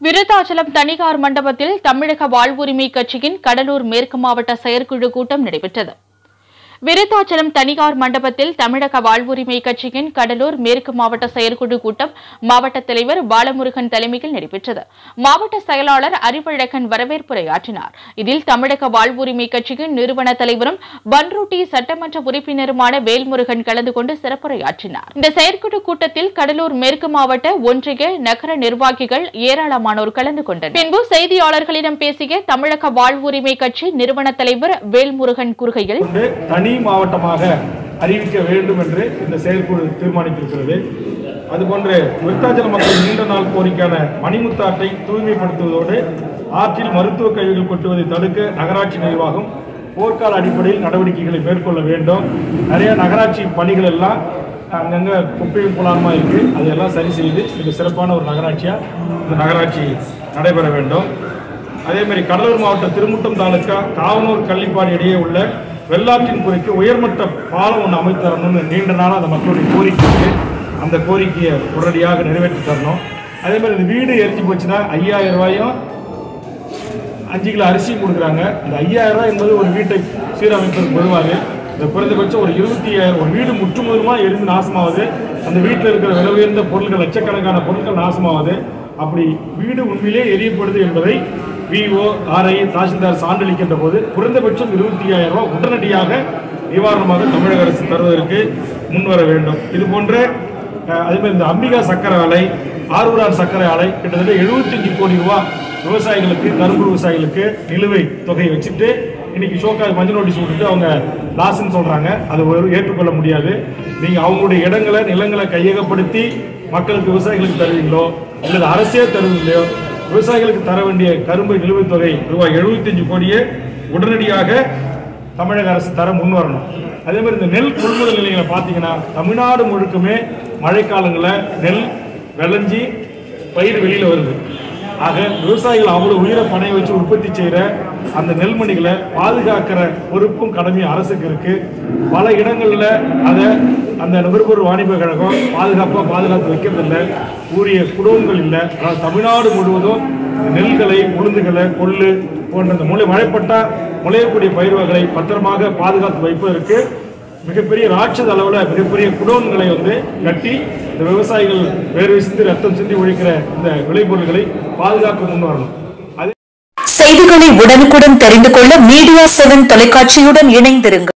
விருத்தாச்சலம் தனிகார் மண்டபத்தில் தமிழக வாழ்வுரிமை கட்சியின் கடலூர் மேற்கு மாவட்ட செயற்குழு கூட்டம் நடைபெற்றது விருத்தாச்சலம் தனிகார் மண்டபத்தில் தமிழக வாழ்வுரிமை கட்சியின் கடலூர் மேற்கு மாவட்ட செயற்குழு கூட்டம் மாவட்ட தலைவர் பாலமுருகன் தலைமையில் நடைபெற்றது மாவட்ட செயலாளர் அறிவழகன் வரவேற்புரையாற்றினார் இதில் தமிழக வாழ்வுரிமை கட்சியின் நிறுவன தலைவரும் பன்ருட்டி சட்டமன்ற உறுப்பினருமான வேல்முருகன் கலந்து கொண்டு சிறப்புரையாற்றினார் இந்த செயற்குழு கூட்டத்தில் கடலூர் மேற்கு மாவட்ட ஒன்றிய நகர நிர்வாகிகள் ஏராளமானோர் கலந்து கொண்டனர் பின்பு செய்தியாளர்களிடம் பேசிய தமிழக வாழ்வுரிமை கட்சி நிறுவன தலைவர் வேல்முருகன் கூறுகையில் கொண்டு தனி மாவட்டமாக அறிவிக்க வேண்டும் என்று இந்த செயற்குழு தீர்மானித்திருக்கிறது அதுபோன்று விருத்தாச்சல மக்கள் நீண்ட நாள் கோரிக்கையான மணிமுத்தாற்றை தூய்மைப்படுத்துவதோடு ஆற்றில் மருத்துவ கழிவுகள் கொட்டுவதை தடுக்க நகராட்சி நிர்வாகம் போர்க்கால அடிப்படையில் நடவடிக்கைகளை மேற்கொள்ள வேண்டும் நிறைய நகராட்சி பணிகள் எல்லாம் அங்கங்கே குப்பையும் குளாரமாக இருக்குது அதையெல்லாம் சரி செய்து இது சிறப்பான ஒரு நகராட்சியாக இந்த நகராட்சி நடைபெற வேண்டும் அதே மாதிரி கடலூர் மாவட்டம் திருமுட்டம் தாலுக்கா காவனூர் கள்ளிப்பாடி இடையே உள்ள வெள்ளாற்றின் குறைக்கு உயர்மட்ட பாலம் ஒன்று அமைத்து தரணும்னு நீண்ட நாளாக அந்த மக்களுடைய கோரிக்கை இருக்கு அந்த கோரிக்கையை உடனடியாக நிறைவேற்றி தரணும் அதே மாதிரி இந்த வீடு எரிஞ்சு போச்சுன்னா ஐயாயிரம் ரூபாயும் அஞ்சு கிலோ அரிசியும் கொடுக்குறாங்க இந்த ஐயாயிரம் ரூபாய் என்பது ஒரு வீட்டை சீரமைப்பதற்கு பொதுவாக இந்த குறைந்தபட்சம் ஒரு இருபத்தி ஐயாயிரம் ஒரு வீடு முற்றுமுதலுமாக எரிந்து நாசமாகுது அந்த வீட்டில் இருக்கிற விலை உயர்ந்த பொருட்கள் லட்சக்கணக்கான பொருட்கள் நாசமாகுது அப்படி வீடு உண்மையிலே எரியப்படுது என்பதை விஓ ஆர்ஐ தாசில்தார் சான்றளிக்கின்ற போது குறைந்தபட்சம் இருபத்தி ஐயாயிரம் ரூபாய் உடனடியாக நிவாரணமாக தமிழக அரசு தருவதற்கு முன்வர வேண்டும் இது போன்ற அஹ், அதே மாதிரி இந்த அம்பிகா சக்கரை ஆலை ஆரூரார் சர்க்கரை ஆலை கிட்டத்தட்ட 75 கோடி ரூபாய் விவசாயிகளுக்கு கரும்பு விவசாயிகளுக்கு நிலுவை தொகையை வச்சுட்டு இன்னைக்கு ஷோக்கா மஞ்சள் நோட்டீஸ் விட்டுட்டு அவங்க லாஸ்ன்னு சொல்றாங்க அது ஒரு ஏற்றுக்கொள்ள முடியாது நீங்க அவங்களுடைய இடங்களை நிலங்களை கையகப்படுத்தி மக்களுக்கு விவசாயிகளுக்கு தருவீங்களோ அல்லது அரசே தருவீங்களோ விவசாயிகளுக்கு தர வேண்டிய கரும்பு நிலுவைத் தொகை ரூபாய் 75 கோடியே உடனடியாக தமிழக அரசு தர முன் வரணும் அதே மாதிரி இந்த நெல் கொள்முதல் நிலையங்களை பார்த்தீங்கன்னா தமிழ்நாடு முழுக்குமே மழைக்காலங்களில் நெல் விளைஞ்சி பயிர் வெளியில் வருது ஆக விவசாயிகள் அவ்வளோ உயிரை பணைய வச்சு உற்பத்தி செய்கிற அந்த நெல்மணிகளை பாதுகாக்கிற பொறுப்பும் கடமையும் அரசுக்கு இருக்கு பல இடங்களில் அதை அந்த நுகர்வோர் வாணிப கழகம் பாதுகாப்பாக பாதுகாத்து வைக்கிறதில்லை உரிய குடோன்கள் இல்லை அதாவது தமிழ்நாடு முழுவதும் நெல்களை உளுந்துகளை கொள்ளு போன்ற இந்த முளை மழைப்பட்டா முளையக்கூடிய பயிர் வகைகளை பத்திரமாக பாதுகாத்து வைப்பதற்கு மிகப்பெரிய ராட்சத அளவில் மிகப்பெரிய குடோன்களை வந்து கட்டி இந்த விவசாயிகள் வேர்வை சிந்தி ரத்தம் சிந்தி ஒழிக்கிற இந்த விளைபொருட்களை பாதுகாக்க முன் வரணும் அது செய்திகளை உடனுக்குடன் தெரிந்து கொள்ள மீடியா செவன் தொலைக்காட்சியுடன் இணைந்திருங்கள்